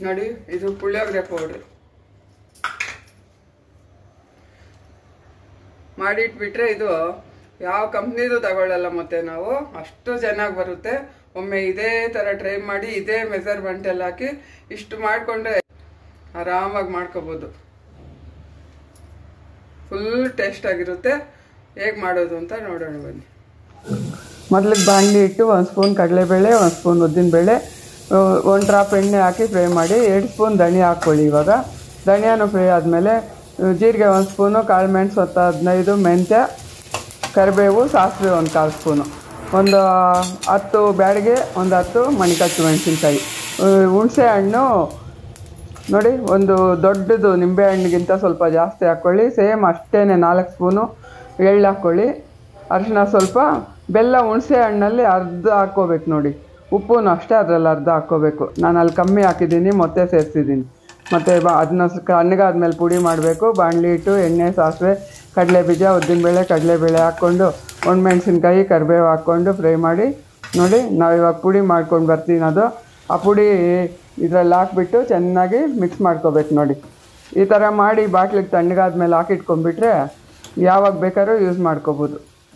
ನೋಡಿ ಇದು ಪುಳಿಯೋಗರೆ ಪೌಡ್ರ್ ಮಾಡಿಟ್ಬಿಟ್ರೆ ಇದು ಯಾವ ಕಂಪ್ನಿದು ತಗೊಳ್ಳಲ್ಲ ಮತ್ತೆ ನಾವು ಅಷ್ಟು ಚೆನ್ನಾಗಿ ಬರುತ್ತೆ ಒಮ್ಮೆ ಇದೇ ಥರ ಟ್ರೈ ಮಾಡಿ ಇದೇ ಮೆಸರ್ಮೆಂಟ್ ಎಲ್ಲ ಹಾಕಿ ಇಷ್ಟು ಮಾಡಿಕೊಂಡ್ರೆ ಆರಾಮಾಗಿ ಮಾಡ್ಕೋಬೋದು ಫುಲ್ ಟೇಸ್ಟ್ ಆಗಿರುತ್ತೆ ಹೇಗೆ ಮಾಡೋದು ಅಂತ ನೋಡೋಣ ಬನ್ನಿ ಮೊದಲಿಗೆ ಬಾಣಲಿ ಇಟ್ಟು ಒಂದು ಸ್ಪೂನ್ ಕಡಲೆಬೇಳೆ ಒಂದು ಸ್ಪೂನ್ ಉದ್ದಿನಬೇಳೆ ಒಂದು ಡ್ರಾಪ್ ಎಣ್ಣೆ ಹಾಕಿ ಫ್ರೈ ಮಾಡಿ ಎರಡು ಸ್ಪೂನ್ ಧನಿಯಾ ಹಾಕ್ಕೊಳ್ಳಿ ಇವಾಗ ಧನಿಯಾನು ಫ್ರೈ ಆದಮೇಲೆ ಜೀರಿಗೆ ಒಂದು ಸ್ಪೂನು ಕಾಳು ಮೆಣಸು ಹತ್ತು ಹದಿನೈದು ಮೆಂತ್ಯ ಕರಿಬೇವು ಸಾಸಿವೆ ಒಂದು ಕಾಲು ಸ್ಪೂನು ಒಂದು ಹತ್ತು ಬ್ಯಾಡಿಗೆ ಒಂದು ಹತ್ತು ಮಣಿಕಚ್ಚು ಮೆಣಸಿನ್ಕಾಯಿ ಹುಣಸೆ ಹಣ್ಣು ನೋಡಿ ಒಂದು ದೊಡ್ಡದು ನಿಂಬೆ ಹಣ್ಣಿಗಿಂತ ಸ್ವಲ್ಪ ಜಾಸ್ತಿ ಹಾಕ್ಕೊಳ್ಳಿ ಸೇಮ್ ಅಷ್ಟೇ ನಾಲ್ಕು ಸ್ಪೂನು ಎಳ್ಳು ಹಾಕ್ಕೊಳ್ಳಿ ಅರಿಶಿನ ಸ್ವಲ್ಪ ಬೆಲ್ಲ ಹುಣಸೆ ಹಣ್ಣಲ್ಲಿ ಅರ್ಧ ಹಾಕ್ಕೋಬೇಕು ನೋಡಿ ಉಪ್ಪು ಅಷ್ಟೇ ಅದರಲ್ಲಿ ಅರ್ಧ ಹಾಕ್ಕೋಬೇಕು ನಾನು ಅಲ್ಲಿ ಕಮ್ಮಿ ಹಾಕಿದ್ದೀನಿ ಮತ್ತೆ ಸೇರಿಸಿದ್ದೀನಿ ಮತ್ತು ಬಾ ಅದನ್ನ ತಣ್ಣಗಾದ್ಮೇಲೆ ಪುಡಿ ಮಾಡಬೇಕು ಬಾಣಲಿ ಇಟ್ಟು ಎಣ್ಣೆ ಸಾಸಿವೆ ಕಡಲೆ ಬೀಜ ಉದ್ದಿನಬೇಳೆ ಕಡಲೆಬೇಳೆ ಹಾಕ್ಕೊಂಡು ಒಣಮೆಣ್ಸಿನ್ಕಾಯಿ ಕರಿಬೇವು ಹಾಕ್ಕೊಂಡು ಫ್ರೈ ಮಾಡಿ ನೋಡಿ ನಾವು ಇವಾಗ ಪುಡಿ ಮಾಡ್ಕೊಂಡು ಬರ್ತೀನಿ ಅದು ಆ ಪುಡಿ ಇದರಲ್ಲಿ ಹಾಕ್ಬಿಟ್ಟು ಚೆನ್ನಾಗಿ ಮಿಕ್ಸ್ ಮಾಡ್ಕೋಬೇಕು ನೋಡಿ ಈ ಥರ ಮಾಡಿ ಬಾಟ್ಲಿಗೆ ತಣ್ಣಗಾದ್ಮೇಲೆ ಹಾಕಿಟ್ಕೊಂಡ್ಬಿಟ್ರೆ ಯಾವಾಗ ಬೇಕಾದ್ರೂ ಯೂಸ್ ಮಾಡ್ಕೋಬೋದು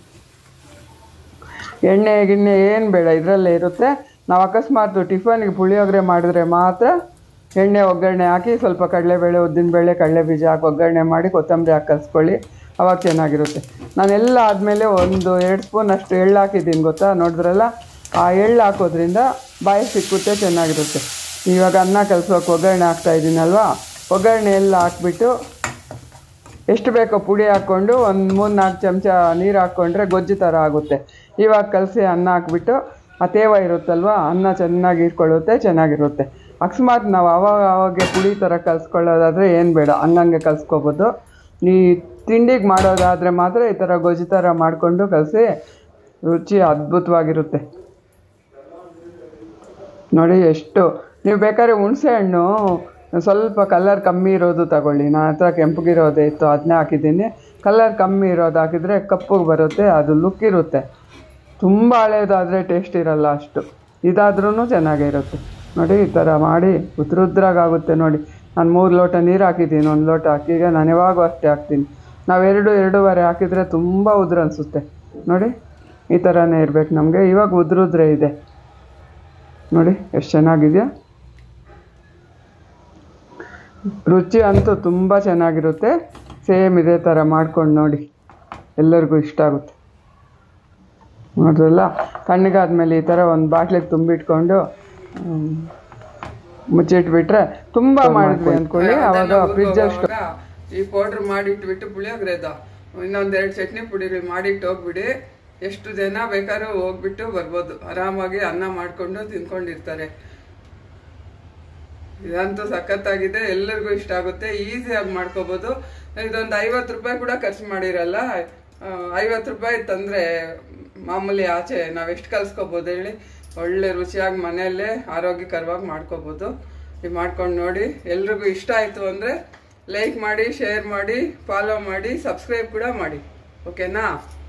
ಎಣ್ಣೆ ಗಿಣ್ಣೆ ಏನು ಬೇಡ ಇದರಲ್ಲೇ ಇರುತ್ತೆ ನಾವು ಅಕಸ್ಮಾತ್ ಟಿಫನ್ಗೆ ಪುಳಿಯೋಗರೆ ಮಾಡಿದ್ರೆ ಮಾತ್ರ ಎಣ್ಣೆ ಒಗ್ಗರಣೆ ಹಾಕಿ ಸ್ವಲ್ಪ ಕಡಲೆಬೇಳೆ ಉದ್ದಿನಬೇಳೆ ಕಡಲೆ ಬೀಜ ಹಾಕಿ ಒಗ್ಗರಣೆ ಮಾಡಿ ಕೊತ್ತಂಬರಿ ಹಾಕಿ ಕಲಿಸ್ಕೊಳ್ಳಿ ಅವಾಗ ಚೆನ್ನಾಗಿರುತ್ತೆ ನಾನೆಲ್ಲ ಆದಮೇಲೆ ಒಂದು ಎರಡು ಸ್ಪೂನ್ ಅಷ್ಟು ಎಳ್ಳು ಹಾಕಿದ್ದೀನಿ ಗೊತ್ತಾ ನೋಡಿದ್ರಲ್ಲ ಆ ಎಳ್ಳು ಹಾಕೋದ್ರಿಂದ ಬಾಯಿ ಸಿಕ್ಕುತ್ತೆ ಚೆನ್ನಾಗಿರುತ್ತೆ ಇವಾಗ ಅನ್ನ ಕಲ್ಸೋಕೆ ಒಗ್ಗರಣೆ ಹಾಕ್ತಾ ಇದ್ದೀನಲ್ವಾ ಒಗ್ಗರಣೆ ಎಲ್ಲ ಹಾಕ್ಬಿಟ್ಟು ಎಷ್ಟು ಬೇಕೋ ಪುಡಿ ಹಾಕ್ಕೊಂಡು ಒಂದು ಮೂರು ನಾಲ್ಕು ಚಮಚ ನೀರು ಹಾಕ್ಕೊಂಡ್ರೆ ಗೊಜ್ಜು ಥರ ಆಗುತ್ತೆ ಇವಾಗ ಕಲಸಿ ಅನ್ನ ಹಾಕ್ಬಿಟ್ಟು ಆ ತೇವ ಇರುತ್ತಲ್ವ ಅನ್ನ ಚೆನ್ನಾಗಿ ಇಟ್ಕೊಳ್ಳುತ್ತೆ ಚೆನ್ನಾಗಿರುತ್ತೆ ಅಕಸ್ಮಾತ್ ನಾವು ಅವಾಗ ಅವಾಗೆ ಪುಡಿ ಥರ ಕಲಿಸ್ಕೊಳ್ಳೋದಾದರೆ ಏನು ಬೇಡ ಹಂಗಂಗೆ ಕಲಿಸ್ಕೋಬೋದು ಈ ತಿಂಡಿಗೆ ಮಾಡೋದಾದರೆ ಮಾತ್ರ ಈ ಥರ ಗೊಜ್ಜು ಥರ ಮಾಡಿಕೊಂಡು ಕಲಸಿ ರುಚಿ ಅದ್ಭುತವಾಗಿರುತ್ತೆ ನೋಡಿ ಎಷ್ಟು ನೀವು ಬೇಕಾದ್ರೆ ಹುಣಸೆ ಹಣ್ಣು ಸ್ವಲ್ಪ ಕಲರ್ ಕಮ್ಮಿ ಇರೋದು ತಗೊಳ್ಳಿ ನನ್ನ ಹತ್ರ ಕೆಂಪಗಿರೋದೇ ಇತ್ತು ಅದನ್ನೇ ಹಾಕಿದ್ದೀನಿ ಕಲರ್ ಕಮ್ಮಿ ಇರೋದು ಹಾಕಿದರೆ ಕಪ್ಪಗೆ ಬರುತ್ತೆ ಅದು ಲುಕ್ ಇರುತ್ತೆ ತುಂಬ ಹಳೇದಾದರೆ ಟೇಸ್ಟ್ ಇರಲ್ಲ ಅಷ್ಟು ಇದಾದ್ರೂ ಚೆನ್ನಾಗೇ ಇರುತ್ತೆ ನೋಡಿ ಈ ಥರ ಮಾಡಿ ಉದ್ರುದ್ರಾಗುತ್ತೆ ನೋಡಿ ನಾನು ಮೂರು ಲೋಟ ನೀರು ಹಾಕಿದ್ದೀನಿ ಒಂದು ಲೋಟ ಅಕ್ಕಿಗೆ ನಾನು ಯಾವಾಗೂ ಅಷ್ಟೇ ಹಾಕ್ತೀನಿ ನಾವು ಎರಡು ಎರಡೂವರೆ ಹಾಕಿದರೆ ತುಂಬ ಉದುರು ಅನಿಸುತ್ತೆ ನೋಡಿ ಈ ಥರನೇ ಇರಬೇಕು ನಮಗೆ ಇವಾಗ ಉದುರುದ್ರೆ ಇದೆ ನೋಡಿ ಎಷ್ಟು ಚೆನ್ನಾಗಿದೆಯಾ ರುಚಿ ಅಂತೂ ತುಂಬ ಚೆನ್ನಾಗಿರುತ್ತೆ ಸೇಮ್ ಇದೇ ಥರ ಮಾಡ್ಕೊಂಡು ನೋಡಿ ಎಲ್ಲರಿಗೂ ಇಷ್ಟ ಆಗುತ್ತೆ ನೋಡ್ರಲ್ಲ ತಣ್ಣಗಾದ್ಮೇಲೆ ಈ ಥರ ಒಂದು ಬಾಟ್ಲಿಗೆ ತುಂಬಿಟ್ಕೊಂಡು ಹ್ಮ್, ಮುಚ್ಚಿಟ್ಬಿಟ್ರೆ ತುಂಬ ಮಾಡಿದ್ವಿ ಅಂದ್ಕೊಳ್ಳಿ ಅವಾಗ ಫ್ರಿಜ್ ಅಷ್ಟು ಈ ಪೌಡ್ರ್ ಮಾಡಿಟ್ಬಿಟ್ಟು ಪುಳಿಯೋಗರೆದ ಇನ್ನೊಂದೆರಡು ಚಟ್ನಿ ಪುಡಿ ಮಾಡಿಟ್ಟು ಹೋಗ್ಬಿಡಿ ಎಷ್ಟು ಜನ ಬೇಕಾದ್ರೂ ಹೋಗ್ಬಿಟ್ಟು ಬರ್ಬೋದು ಆರಾಮಾಗಿ ಅನ್ನ ಮಾಡ್ಕೊಂಡು ತಿನ್ಕೊಂಡಿರ್ತಾರೆ ಇದಂತೂ ಸಖತ್ತಾಗಿದೆ ಎಲ್ಲರಿಗೂ ಇಷ್ಟ ಆಗುತ್ತೆ ಈಸಿಯಾಗಿ ಮಾಡ್ಕೋಬೋದು ಇದೊಂದು ಐವತ್ತು ರೂಪಾಯಿ ಕೂಡ ಖರ್ಚು ಮಾಡಿರಲ್ಲ ಐವತ್ತು ರೂಪಾಯಿ ತಂದರೆ ಮಾಮೂಲಿ ಆಚೆ ನಾವು ಎಷ್ಟು ಕಲ್ಸ್ಕೊಬೋದು ಹೇಳಿ ಒಳ್ಳೆ ರುಚಿಯಾಗಿ ಮನೆಯಲ್ಲೇ ಆರೋಗ್ಯಕರವಾಗಿ ಮಾಡ್ಕೋಬೋದು ಇದು ಮಾಡ್ಕೊಂಡು ನೋಡಿ ಎಲ್ರಿಗೂ ಇಷ್ಟ ಆಯಿತು ಅಂದರೆ ಲೈಕ್ ಮಾಡಿ ಶೇರ್ ಮಾಡಿ ಫಾಲೋ ಮಾಡಿ ಸಬ್ಸ್ಕ್ರೈಬ್ ಕೂಡ ಮಾಡಿ ಓಕೆನಾ